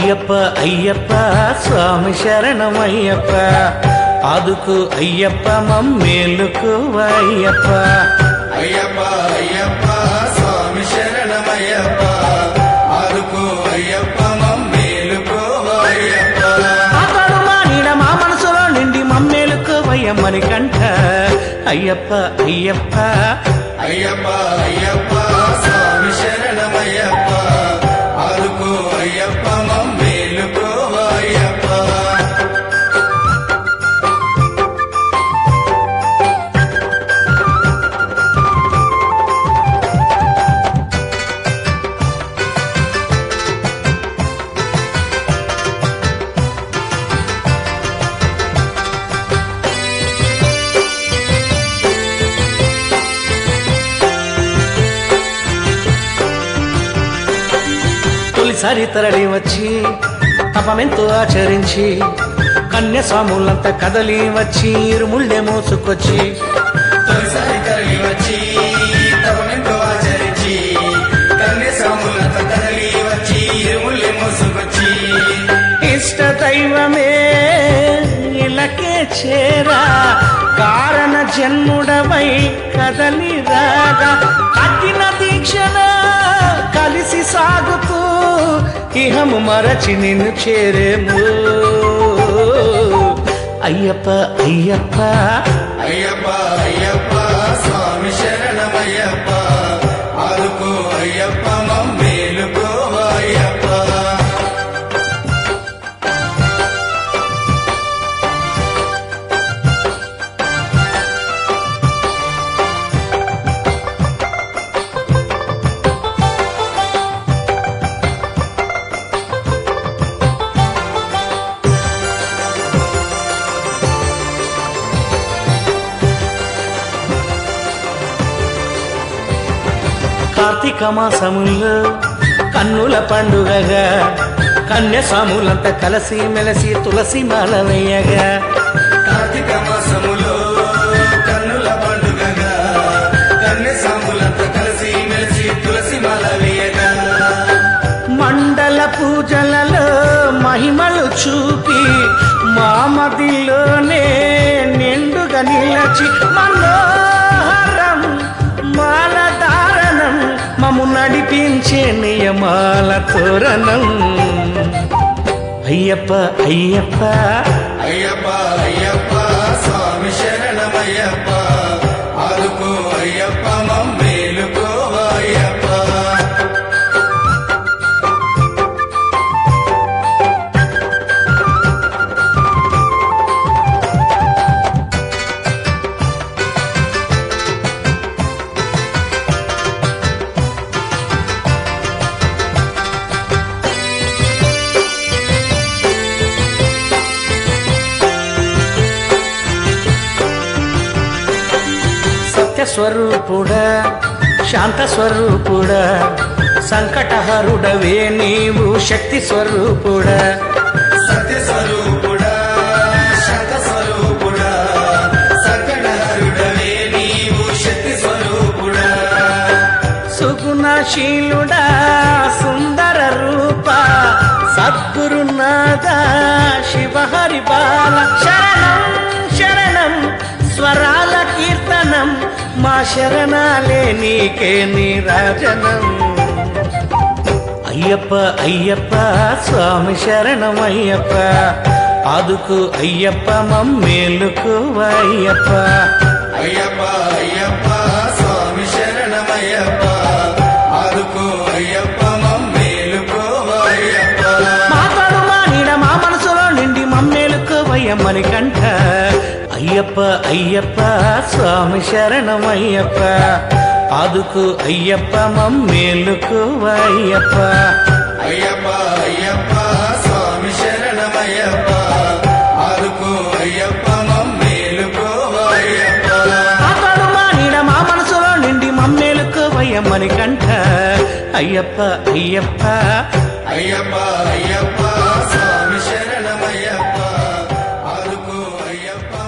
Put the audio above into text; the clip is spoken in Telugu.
అయ్యప్ప అయ్యప్ప స్వామి శరణమయ్యప్ప ఆదుకు అయ్యప్ప మమ్మేలుకు అయ్యప్ప అయ్యప్ప అయ్యప్ప స్వామి శరణమయ్యప్ప ఆదుకో అయ్యప్ప మమ్మేలుకో అయ్యప్ప అతడు మా నీడ మా మనసులో నిండి మమ్మేలుకు వయ్యమ్మని కంట అయ్యప్ప అయ్యప్ప అయ్యప్ప అయ్యప్ప స్వామి శరణమయ్యప్ప ఆదుకో అయ్యప్ప మమ్మేలుకో అయ్యప్ప తొలిసారి తరలి వచ్చి తపమెంతో ఆచరించి కన్య స్వాములంతా కదలి వచ్చి ఇరుముళ్ళే మోసుకొచ్చి తొలిసారి తరలి వచ్చి తపమెంతో ఆచరించి కన్య సాములత తరలి వచ్చి ఇరుముల్లి మోసుకొచ్చి ఇష్ట దైవమే ఇలకే చేరా కారణ జన్ముడవై కదలి రాగా కఠిన దీక్షణ కలిసి సాగుతూ ఇహము మరచి నిన్ను చేరేము అయ్యప్ప అయ్యప్ప అయ్యప్ప అయ్యప్ప స్వామి శరణమయ్యప్ప ఆదుకో అయ్యప్ప మమ్మేలుకో అయ్యప్ప కార్తీక మాసముల్లో కన్నుల పండుగగా కన్య సాములంతా కలసి మెలసి తులసి మాల వేయగా కార్తీక మాసములో కన్నుల పండుగగా కన్య సాములంతా కలిసి మెలిసి తులసి మాల వేయగా మండల పూజలలో మహిమలు చూపి మామదిలోనే నిండుగా నిలచి మనోహరం మాల దారణం మము నడిపించే నియమాల తోరణం అయ్యప్ప అయ్యప్ప అయ్యప్ప అయ్యప్ప స్వామి శరణమయ్యప్ప ఆదుకో అయ్యప్ప మమ్మేలుకో అయ్యప్ప సత్య స్వరూపుడా శాంత స్వరూపుడా సంకటహరుడవే నీవు శక్తి స్వరూపుడా సత్య స్వరూపుడా శత స్వరూపుడా సకటహరుడవే నీవు శక్తి స్వరూపుడా సుగుణశీలుడా సుందర రూప సద్గురునాథ శివహరి బాల శరణం శరణం స్వరాల కీర్తనం మా శరణాలే నీకే నీరాజనం అయ్యప్ప అయ్యప్ప స్వామి శరణం అయ్యప్ప ఆదుకు అయ్యప్ప మమ్మేలుకు అయ్యప్ప అయ్యప్ప అయ్యప్ప స్వామి శరణమయ్యప్ప ఆదుకో అయ్యప్ప మమ్మేలుకో అయ్యప్ప మాతాడు మా నీడ మా మనసులో నిండి మమ్మేలుకు వయ్యమ్మని కంట అయ్యప్ప అయ్యప్ప స్వామి శరణం అయ్యప్ప ఆదుకు అయ్యప్ప మమ్మేలుకు అయ్యప్ప అయ్యప్ప అయ్యప్ప స్వామి శరణమయ్యప్ప ఆదుకో అయ్యప్ప మమ్మేలుకో అయ్యప్ప మాతాడు మా నీడ మా మనసులో నిండి మమ్మేలుకు వయ్యమ్మని కంట అయ్యప్ప అయ్యప్ప అయ్యప్ప అయ్యప్ప స్వామి శరణమయ్యప్ప ఆదుకో అయ్యప్ప